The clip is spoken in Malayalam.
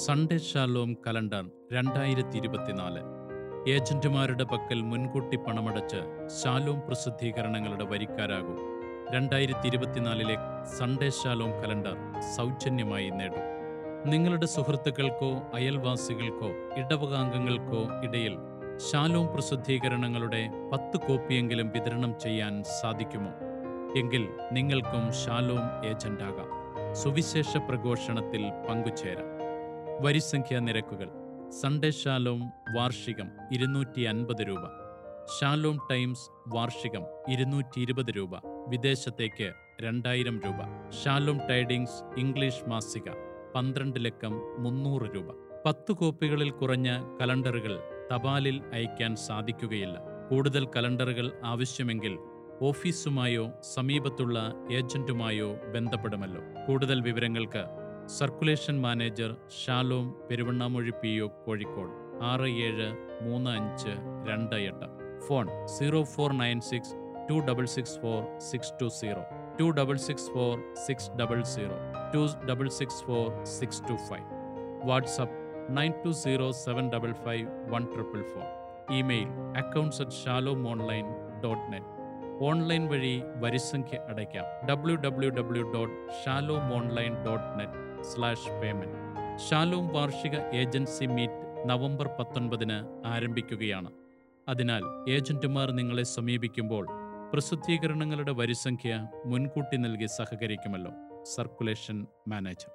സൺഡേ ഷാലോം കലണ്ടർ രണ്ടായിരത്തി ഇരുപത്തിനാല് ഏജന്റുമാരുടെ പക്കൽ മുൻകൂട്ടി പണമടച്ച് ഷാലോം പ്രസിദ്ധീകരണങ്ങളുടെ വരിക്കാരാകൂ രണ്ടായിരത്തി ഇരുപത്തിനാലിലെ സൺഡേ ഷാലോം കലണ്ടർ സൗജന്യമായി നേടും നിങ്ങളുടെ സുഹൃത്തുക്കൾക്കോ അയൽവാസികൾക്കോ ഇടവകാംഗങ്ങൾക്കോ ഇടയിൽ ഷാലോം പ്രസിദ്ധീകരണങ്ങളുടെ പത്ത് കോപ്പിയെങ്കിലും വിതരണം ചെയ്യാൻ സാധിക്കുമോ എങ്കിൽ നിങ്ങൾക്കും ഷാലോം ഏജന്റാകാം സുവിശേഷ പ്രഘോഷണത്തിൽ പങ്കുചേരാം വരിസംഖ്യാ നിരക്കുകൾ സൺഡേ ഷാലോം വാർഷികം ഇരുന്നൂറ്റി അൻപത് രൂപ ഷാലോം ടൈംസ് വാർഷികം ഇരുന്നൂറ്റി ഇരുപത് രൂപ വിദേശത്തേക്ക് രണ്ടായിരം രൂപ ഷാലോം ടൈഡിങ്സ് ഇംഗ്ലീഷ് മാസിക പന്ത്രണ്ട് ലക്കം മുന്നൂറ് രൂപ പത്ത് കോപ്പികളിൽ കുറഞ്ഞ കലണ്ടറുകൾ തപാലിൽ അയക്കാൻ സാധിക്കുകയില്ല കൂടുതൽ കലണ്ടറുകൾ ആവശ്യമെങ്കിൽ ഓഫീസുമായോ സമീപത്തുള്ള ഏജന്റുമായോ ബന്ധപ്പെടുമല്ലോ കൂടുതൽ വിവരങ്ങൾക്ക് circulation manager Shalom Peruvannamuzhi P O Kozhikode ആറ് ഏഴ് മൂന്ന് അഞ്ച് രണ്ട് എട്ട് phone zero four nine six two double six four six two zero two double six four six double zero two double six four six two five WhatsApp nine two zero seven double five one triple four email accounts at Shalom online dot net online വഴി വരിസംഖ്യ അടയ്ക്കാം W W W dot Shalom online dot net slash payment Shalom വാർഷിക ഏജൻസി മീറ്റ് നവംബർ പത്തൊൻപതിന് ആരംഭിക്കുകയാണ് അതിനാൽ ഏജന്റുമാർ നിങ്ങളെ സമീപിക്കുമ്പോൾ പ്രസിദ്ധീകരണങ്ങളുടെ വരിസംഖ്യ മുൻകൂട്ടി നൽകി സഹകരിക്കുമല്ലോ സർക്കുലേഷൻ മാനേജർ